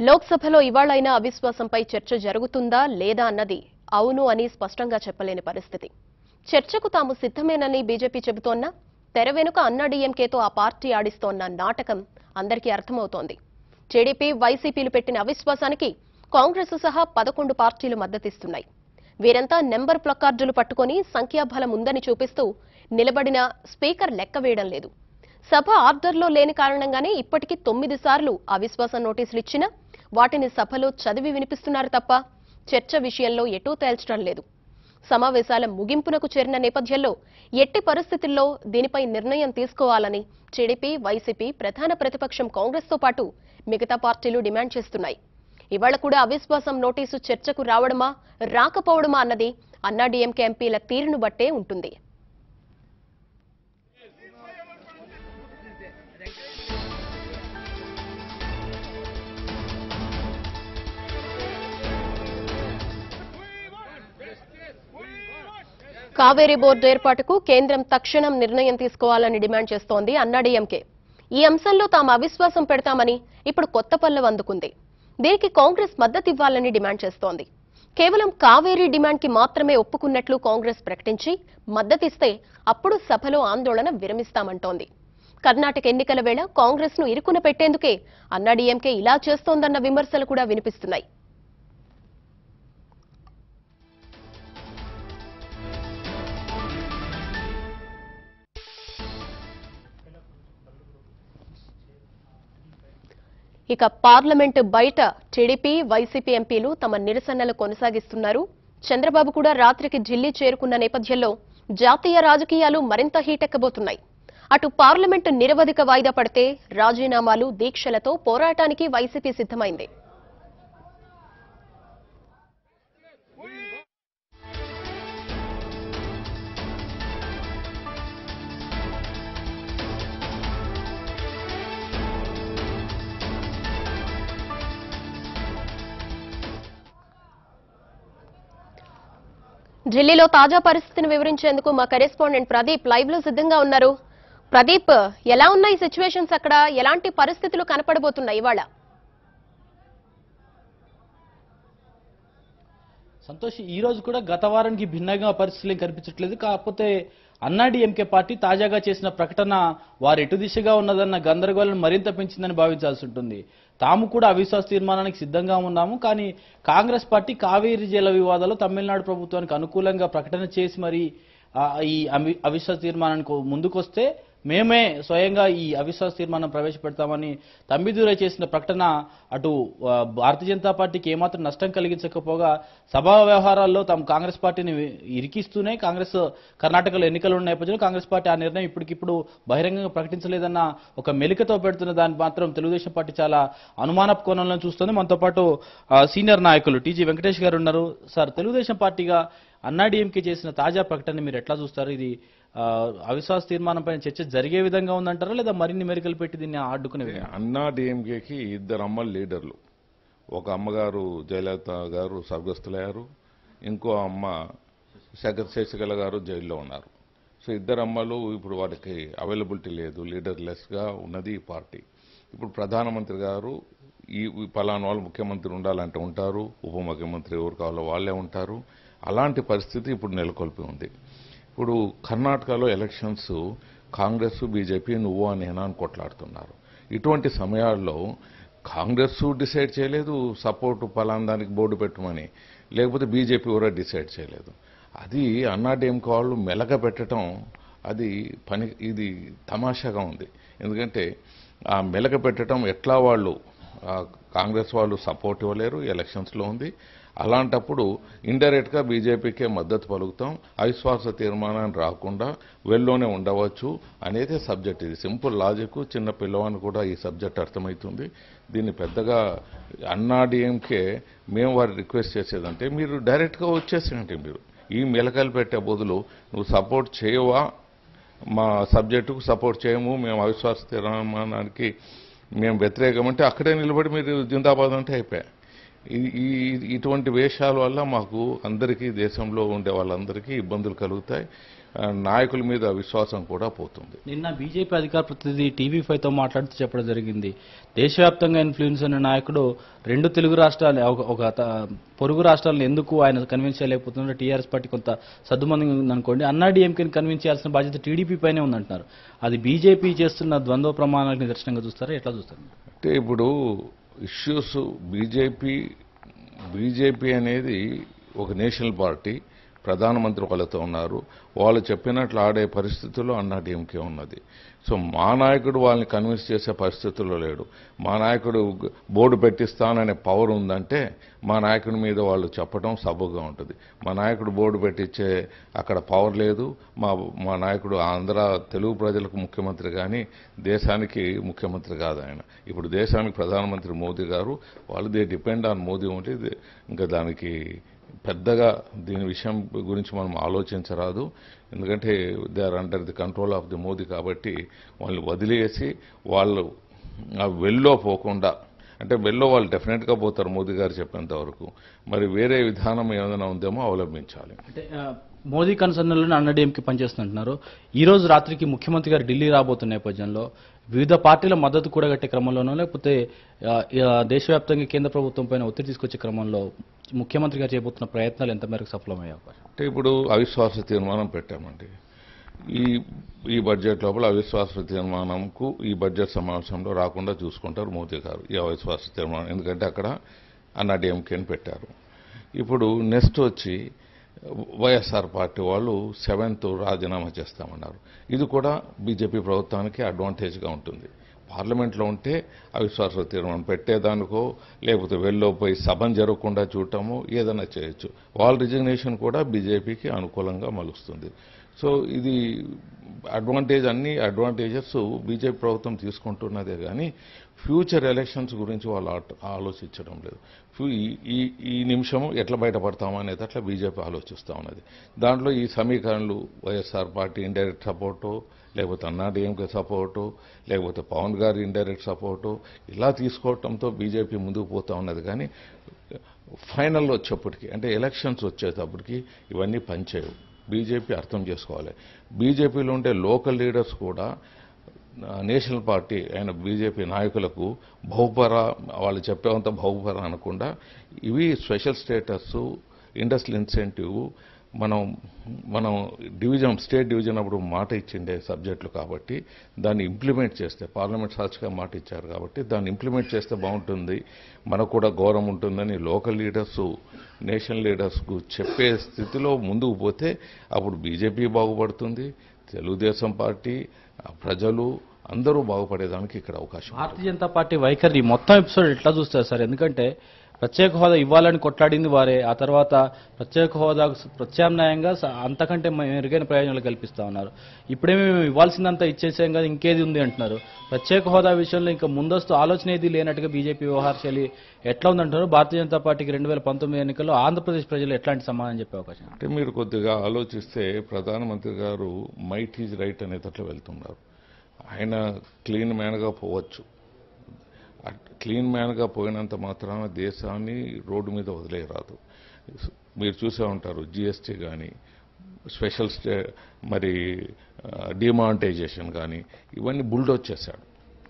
లోక్సభలో ఇవాళైనా అవిశ్వాసంపై చర్చ జరుగుతుందా లేదా అన్నది అవును అని స్పష్టంగా చెప్పలేని పరిస్థితి చర్చకు తాము సిద్ధమేనని బీజేపీ చెబుతోన్నా తెర వెనుక అన్నాడీఎంకేతో ఆ పార్టీ ఆడిస్తోన్న నాటకం అందరికీ అర్థమవుతోంది టీడీపీ వైసీపీలు పెట్టిన అవిశ్వాసానికి కాంగ్రెస్ సహా పదకొండు పార్టీలు మద్దతిస్తున్నాయి వీరంతా నెంబర్ ప్లకార్డులు పట్టుకొని సంఖ్యాబలం ఉందని చూపిస్తూ నిలబడిన స్పీకర్ లెక్క వేయడం లేదు సభ ఆర్డర్లో లేని కారణంగానే ఇప్పటికీ తొమ్మిది సార్లు అవిశ్వాస నోటీసులు ఇచ్చినా వాటిని సభలో చదివి వినిపిస్తున్నారు తప్ప చర్చ విషయంలో ఎటూ తేల్చడం లేదు సమావేశాల ముగింపునకు చేరిన నేపథ్యంలో ఎట్టి పరిస్థితుల్లో దీనిపై నిర్ణయం తీసుకోవాలని టీడీపీ వైసీపీ ప్రధాన ప్రతిపక్షం కాంగ్రెస్తో పాటు మిగతా పార్టీలు డిమాండ్ చేస్తున్నాయి ఇవాళ కూడా అవిశ్వాసం నోటీసు చర్చకు రావడమా రాకపోవడమా అన్నది అన్నాడీఎంకే ఎంపీల తీరును బట్టే ఉంటుంది కావేరీ బోర్డు ఏర్పాటుకు కేంద్రం తక్షణం నిర్ణయం తీసుకోవాలని డిమాండ్ చేస్తోంది అన్నాడీఎంకే ఈ అంశంలో తాము అవిశ్వాసం పెడతామని ఇప్పుడు కొత్త పల్లెం అందుకుంది దీనికి కాంగ్రెస్ మద్దతు ఇవ్వాలని డిమాండ్ చేస్తోంది కేవలం కావేరీ డిమాండ్కి మాత్రమే ఒప్పుకున్నట్లు కాంగ్రెస్ ప్రకటించి మద్దతిస్తే అప్పుడు సభలో ఆందోళన విరమిస్తామంటోంది కర్ణాటక ఎన్నికల వేళ కాంగ్రెస్ ను ఇరుకున పెట్టేందుకే అన్నాడీఎంకే ఇలా చేస్తోందన్న విమర్శలు కూడా వినిపిస్తున్నాయి ఇక పార్లమెంటు బయట టీడీపీ వైసీపీ ఎంపీలు తమ నిరసనలు కొనసాగిస్తున్నారు చంద్రబాబు కూడా రాత్రికి ఢిల్లీ చేరుకున్న నేపథ్యంలో జాతీయ రాజకీయాలు మరింత హీటెక్కబోతున్నాయి అటు పార్లమెంటు నిరవధిక వాయిదా పడితే రాజీనామాలు దీక్షలతో పోరాటానికి వైసీపీ సిద్ధమైంది ఢిల్లీలో తాజా పరిస్థితిని వివరించేందుకు మా కరెస్పాండెంట్ ప్రదీప్ లైవ్ లో సిద్ధంగా ఉన్నారు ప్రదీప్ ఎలా ఉన్నాయి సిచ్యువేషన్స్ అక్కడ ఎలాంటి పరిస్థితులు కనపడబోతున్నాయి ఇవాళ సంతోష్ ఈ రోజు కూడా గత వారానికి భిన్నంగా పరిస్థితులు ఏం కనిపించట్లేదు కాకపోతే అన్నాడీఎంకే పార్టీ తాజాగా చేసిన ప్రకటన వారు ఎటు దిశగా ఉన్నదన్న గందరగోళం మరింత పెంచిందని భావించాల్సి ఉంటుంది తాము కూడా అవిశ్వాస తీర్మానానికి సిద్ధంగా ఉన్నాము కానీ కాంగ్రెస్ పార్టీ కావేరీ జల వివాదాల్లో తమిళనాడు ప్రభుత్వానికి అనుకూలంగా ప్రకటన చేసి మరి ఆ, ఈ అవి- అవిశ్వాస తీర్మానానికి ముందుకొస్తే మేమే స్వయంగా ఈ అవిశ్వాస తీర్మానం ప్రవేశపెడతామని తమ్మిదూరే చేసిన ప్రకటన అటు ఆ, భారతీయ జనతా పార్టీకి ఏమాత్రం నష్టం కలిగించకపోగా సభా వ్యవహారాల్లో తాము కాంగ్రెస్ పార్టీని ఇరికిస్తూనే కాంగ్రెస్ కర్ణాటకలో ఎన్నికలు ఉన్న నేపథ్యంలో కాంగ్రెస్ పార్టీ ఆ నిర్ణయం ఇప్పటికిప్పుడు బహిరంగంగా ప్రకటించలేదన్న ఒక మెలికతో పెడుతున్న దాన్ని మాత్రం తెలుగుదేశం పార్టీ చాలా అనుమానపు కోణంలో చూస్తుంది మనతో పాటు ఆ, సీనియర్ నాయకులు టీజీ వెంకటేష్ గారు ఉన్నారు సార్ తెలుగుదేశం పార్టీగా అన్నాడీఎంకే చేసిన తాజా ప్రకటన మీరు ఎట్లా చూస్తారు ఇది ఆ, అవిశ్వాస తీర్మానం పైన చర్చ జరిగే విధంగా ఉందంటారా లేదా మరిన్ని మెరికలు పెట్టి దీన్ని అడ్డుకునే విధంగా అన్నా డిఎంకేకి ఇద్దరు అమ్మలు లీడర్లు ఒక అమ్మగారు జయలలిత గారు స్వర్గస్థులయ్యారు ఇంకో అమ్మ శేఖర్ శశికళ గారు జైల్లో ఉన్నారు సో ఇద్దరు అమ్మలు ఇప్పుడు వాటికి అవైలబిలిటీ లేదు లీడర్లెస్గా ఉన్నది ఈ పార్టీ ఇప్పుడు ప్రధానమంత్రి గారు ఈ ఈ పలానా వాళ్ళు ముఖ్యమంత్రి ఉండాలంటే ఉంటారు ఉప ముఖ్యమంత్రి ఎవరు కావాలో వాళ్ళే ఉంటారు అలాంటి పరిస్థితి ఇప్పుడు నెలకొల్పి ఉంది ఇప్పుడు కర్ణాటకలో ఎలక్షన్స్ కాంగ్రెస్ బీజేపీ నువ్వు నేనా అని కొట్లాడుతున్నారు ఇటువంటి సమయాల్లో కాంగ్రెస్ డిసైడ్ చేయలేదు సపోర్ట్ పలానా దానికి బోర్డు పెట్టమని లేకపోతే బీజేపీ కూడా డిసైడ్ చేయలేదు అది అన్నాడీఎంకే వాళ్ళు మెలక పెట్టడం అది పని ఇది తమాషాగా ఉంది ఎందుకంటే ఆ మెలక పెట్టడం ఎట్లా వాళ్ళు ఆ కాంగ్రెస్ వాళ్ళు సపోర్ట్ ఇవ్వలేరు ఎలక్షన్స్లో ఉంది అలాంటప్పుడు ఇండైరెక్ట్గా బీజేపీకే మద్దతు పలుకుతాం అవిశ్వాస తీర్మానాన్ని రాకుండా వెల్లోనే ఉండవచ్చు అనేది సబ్జెక్ట్ ఇది సింపుల్ లాజిక్ చిన్న పిల్లవాని కూడా ఈ సబ్జెక్ట్ అర్థమవుతుంది దీన్ని పెద్దగా అన్నాడీఎంకే మేము వారి రిక్వెస్ట్ చేసేదంటే మీరు డైరెక్ట్గా వచ్చేసేయండి మీరు ఈ మెలకలు పెట్టే బదులు నువ్వు సపోర్ట్ చేయవా మా సబ్జెక్టుకు సపోర్ట్ చేయము మేము అవిశ్వాస తీర్మానానికి మేము వ్యతిరేకమంటే అక్కడే నిలబడి మీరు జిందాబాద్ అంటే అయిపోయా ఈ- ఈ ఇటువంటి వేషాల వల్ల మాకు అందరికీ దేశంలో ఉండే వాళ్ళందరికీ ఇబ్బందులు కలుగుతాయి ఆ, నాయకుల మీద విశ్వాసం కూడా పోతుంది నిన్న బీజేపీ అధికార ప్రతినిధి టీవీ ఫైవ్ తో మాట్లాడుతూ చెప్పడం జరిగింది దేశవ్యాప్తంగా ఇన్ఫ్లుయెన్స్ ఉన్న నాయకుడు రెండు తెలుగు రాష్ట్రాలు ఒక- ఒక త- పొరుగు రాష్ట్రాలను ఎందుకు ఆయన కన్విన్స్ చేయలేకపోతున్నారు టీఆర్ఎస్ పార్టీ కొంత సద్దుమంది ఉందనుకోండి అన్నా డిఎంకేని కన్విన్స్ చేయాల్సిన బాధ్యత టీడీపీ పైనే ఉందంటున్నారు అది బీజేపీ చేస్తున్న ద్వంద్వ ప్రమాణాలకు నిదర్శనంగా చూస్తారా ఎట్లా చూస్తారు అంటే ఇప్పుడు ఇష్యూస్ బీజేపీ బీజేపీ అనేది ఒక నేషనల్ పార్టీ ప్రధానమంత్రి వాళ్ళతో ఉన్నారు వాళ్ళు చెప్పినట్లు ఆడే పరిస్థితుల్లో అన్నా డిఎంకే ఉన్నది సో మా నాయకుడు వాళ్ళని కన్విన్స్ చేసే పరిస్థితుల్లో లేడు మా నాయకుడు బోర్డు పెట్టిస్తాననే పవర్ ఉందంటే మా నాయకుడి మీద వాళ్ళు చెప్పడం సబుగా ఉంటుంది మా నాయకుడు బోర్డు పెట్టించే అక్కడ పవర్ లేదు మా మా నాయకుడు ఆంధ్ర తెలుగు ప్రజలకు ముఖ్యమంత్రి కానీ దేశానికి ముఖ్యమంత్రి కాదు ఆయన ఇప్పుడు దేశానికి ప్రధానమంత్రి మోదీ గారు వాళ్ళు దే డిపెండ్ ఆన్ మోదీ ఉంటే ఇది ఇంకా దానికి పెద్దగా దీని విషయం గురించి మనం ఆలోచించరాదు ఎందుకంటే they are under the control of the Modi కాబట్టి వాళ్ళని వదిలేసి వాళ్ళు ఆ వెల్లో పోకుండా అంటే వెల్లో వాళ్ళు డెఫినెట్గా పోతారు మోదీ గారు చెప్పేంత వరకు మరి వేరే విధానం ఏదైనా ఉందేమో అవలంబించాలి అంటే ఆ, మోదీ కన్సర్న్లను అన్న డిఎంకే పనిచేస్తుంటున్నారు ఈ రోజు రాత్రికి ముఖ్యమంత్రి గారు ఢిల్లీ రాబోతున్న నేపథ్యంలో వివిధ పార్టీల మద్దతు కూడగట్టే క్రమంలోనో లేకపోతే ఆ, ఆ, దేశవ్యాప్తంగా కేంద్ర ప్రభుత్వం పైన ఒత్తిడి తీసుకొచ్చే క్రమంలో ముఖ్యమంత్రి గారు చేయబోతున్న ప్రయత్నాలు ఎంత మేరకు సఫలమయ్యే అవకాశం అంటే ఇప్పుడు అవిశ్వాస తీర్మానం పెట్టామండి ఈ ఈ బడ్జెట్ లోపల అవిశ్వాస తీర్మానంకు ఈ బడ్జెట్ సమావేశంలో రాకుండా చూసుకుంటారు మోదీ గారు ఈ అవిశ్వాస తీర్మానం ఎందుకంటే అక్కడ అన్నా డిఎంకేని పెట్టారు ఇప్పుడు నెక్స్ట్ వచ్చి వైఎస్ఆర్ పార్టీ వాళ్ళు సెవెంత్ రాజీనామా చేస్తామన్నారు ఇది కూడా బీజేపీ ప్రభుత్వానికి అడ్వాంటేజ్గా ఉంటుంది పార్లమెంట్లో ఉంటే అవిశ్వాస తీర్మానం పెట్టేదానికో లేకపోతే వెళ్ళో పోయి సభను జరగకుండా చూడటమో ఏదైనా చేయొచ్చు వాళ్ళ రిజిగ్నేషన్ కూడా బీజేపీకి అనుకూలంగా మలుస్తుంది సో ఇది అడ్వాంటేజ్ అన్ని అడ్వాంటేజెస్ బీజేపీ ప్రభుత్వం తీసుకుంటున్నదే కానీ ఫ్యూచర్ ఎలక్షన్స్ గురించి వాళ్ళు ఆట- ఆలోచించడం లేదు ఫ్యూ- ఈ- ఈ ఈ నిమిషం ఎట్లా బయటపడతామా అనేది అట్లా బీజేపీ ఆలోచిస్తూ ఉన్నది దాంట్లో ఈ సమీకరణలు వైఎస్ఆర్ పార్టీ ఇండైరెక్ట్ సపోర్టు లేకపోతే అన్నా డిఎంకే సపోర్టు లేకపోతే పవన్ గారి ఇండైరెక్ట్ సపోర్టు ఇలా తీసుకోవటంతో బీజేపీ ముందుకు పోతా ఉన్నది కానీ ఫైనల్లో వచ్చేప్పటికి అంటే ఎలక్షన్స్ వచ్చేటప్పటికి ఇవన్నీ పనిచేయవు బీజేపీ అర్థం చేసుకోవాలి బీజేపీలో ఉండే లోకల్ లీడర్స్ కూడా ఆ, నేషనల్ పార్టీ అయిన బీజేపీ నాయకులకు బహుపర వాళ్ళు చెప్పేంత బహుపర అనకుండా ఇవి స్పెషల్ స్టేటస్ ఇండస్ట్రియల్ ఇన్సెంటివ్ మనం మనం డివిజన్ స్టేట్ డివిజన్ అప్పుడు మాట ఇచ్చిండే సబ్జెక్టులు కాబట్టి దాన్ని ఇంప్లిమెంట్ చేస్తే పార్లమెంట్ సాక్షిగా మాట ఇచ్చారు కాబట్టి దాన్ని ఇంప్లిమెంట్ చేస్తే బాగుంటుంది మనకు కూడా గౌరవం ఉంటుందని లోకల్ లీడర్స్ నేషనల్ లీడర్స్కు చెప్పే స్థితిలో ముందుకు పోతే అప్పుడు బీజేపీ బాగుపడుతుంది తెలుగుదేశం పార్టీ ఆ ప్రజలు అందరూ బాగుపడేదానికి ఇక్కడ అవకాశం ఉంది. భారతీయ జనతా పార్టీ వైఖరి ఈ మొత్తం ఎపిసోడ్ ఎట్లా చూస్తారు సార్ ఎందుకంటే ప్రత్యేక హోదా ఇవ్వాలని కొట్లాడింది వారే ఆ తర్వాత ప్రత్యేక హోదాకు ప్రత్యామ్నాయంగా స- అంతకంటే మెరుగైన ప్రయోజనాలు కల్పిస్తా ఉన్నారు ఇప్పుడేమి మేము ఇవ్వాల్సిందంతా ఇచ్చేసాం కదా ఇంకేది ఉంది అంటున్నారు ప్రత్యేక హోదా విషయంలో ఇంకా ముందస్తు ఆలోచన ఏది లేనట్టుగా బీజేపీ వ్యవహార శైలి ఎట్లా ఉందంటారు భారతీయ జనతా పార్టీకి రెండు వేల పంతొమ్మిది ఎన్నికల్లో ఆంధ్రప్రదేశ్ ప్రజలు ఎట్లాంటి సమాధానం చెప్పే అవకాశం అంటే మీరు కొద్దిగా ఆలోచిస్తే ప్రధానమంత్రి గారు మైట్ ఈజ్ రైట్ అనేటట్లు వెళ్తున్నారు ఆయన క్లీన్ మ్యాన్గా పోవచ్చు అట్- క్లీన్ మ్యాన్గా పోయినంత మాత్రాన దేశాన్ని రోడ్డు మీద వదిలేయరాదు మీరు చూసే ఉంటారు జిఎస్టీ కానీ స్పెషల్ స్టే మరి డిమానిటైజేషన్ కానీ ఇవన్నీ బుల్డోజ్ చేశాడు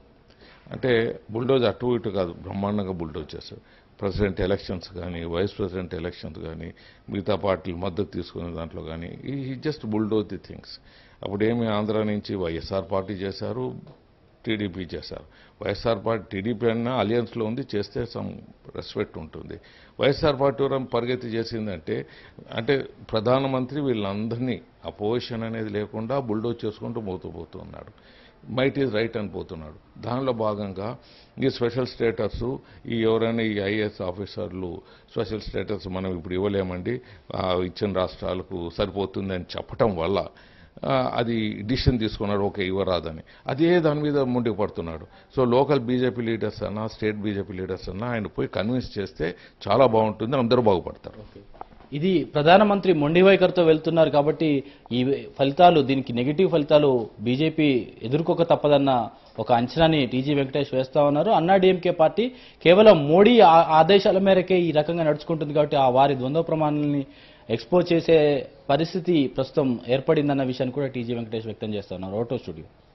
అంటే బుల్డోజ్ అటు ఇటు కాదు బ్రహ్మాండంగా బుల్డోజ్ చేశాడు ప్రెసిడెంట్ ఎలక్షన్స్ కానీ వైస్ ప్రెసిడెంట్ ఎలక్షన్స్ కానీ మిగతా పార్టీలు మద్దతు తీసుకునే దాంట్లో కానీ ఈ జస్ట్ బుల్డోజ్ ది థింగ్స్ అప్పుడు ఏమి ఆంధ్ర నుంచి వైఎస్ఆర్ పార్టీ చేశారు టీడీపీ చేశారు వైఎస్ఆర్ పార్టీ టీడీపీ అన్నా అలియన్స్లో ఉంది చేస్తే సమ్ రెస్పెక్ట్ ఉంటుంది వైఎస్ఆర్ పార్టీ ఎవరైనా పరిగెత్తి చేసిందంటే అంటే ప్రధానమంత్రి వీళ్ళందరినీ అపోజిషన్ అనేది లేకుండా బుల్డోజ్ చేసుకుంటూ పోతూ పోతూ ఉన్నాడు మైట్ ఈజ్ రైట్ అని పోతున్నాడు దానిలో భాగంగా ఈ స్పెషల్ స్టేటస్ ఈ ఎవరైనా ఈ ఐఏఎస్ ఆఫీసర్లు స్పెషల్ స్టేటస్ మనం ఇప్పుడు ఇవ్వలేమండి ఆ, ఇచ్చిన రాష్ట్రాలకు సరిపోతుంది అని చెప్పటం వల్ల ఆ, అది డిసిషన్ తీసుకున్నాడు ఓకే ఇవ్వరాదని అదే దాని మీద ముందుకు పడుతున్నాడు సో లోకల్ బీజేపీ లీడర్స్ అన్నా స్టేట్ బీజేపీ లీడర్స్ అన్నా ఆయన పోయి కన్విన్స్ చేస్తే చాలా బాగుంటుంది అందరూ బాగుపడతారు ఇది ప్రధానమంత్రి మొండి వైఖరితో వెళ్తున్నారు కాబట్టి ఈ ఫలితాలు దీనికి నెగిటివ్ ఫలితాలు బీజేపీ ఎదుర్కోక తప్పదన్న ఒక అంచనాని టీజీ వెంకటేష్ వేస్తా ఉన్నారు అన్నా డిఎంకే పార్టీ కేవలం మోడీ ఆ- ఆదేశాల మేరకే ఈ రకంగా నడుచుకుంటుంది కాబట్టి ఆ వారి ద్వంద్వ ప్రమాణాలని ఎక్స్పోజ్ చేసే పరిస్థితి ప్రస్తుతం ఏర్పడిందన్న విషయాన్ని కూడా టీజీ వెంకటేష్ వ్యక్తం చేస్తున్నారు ఆటో స్టూడియో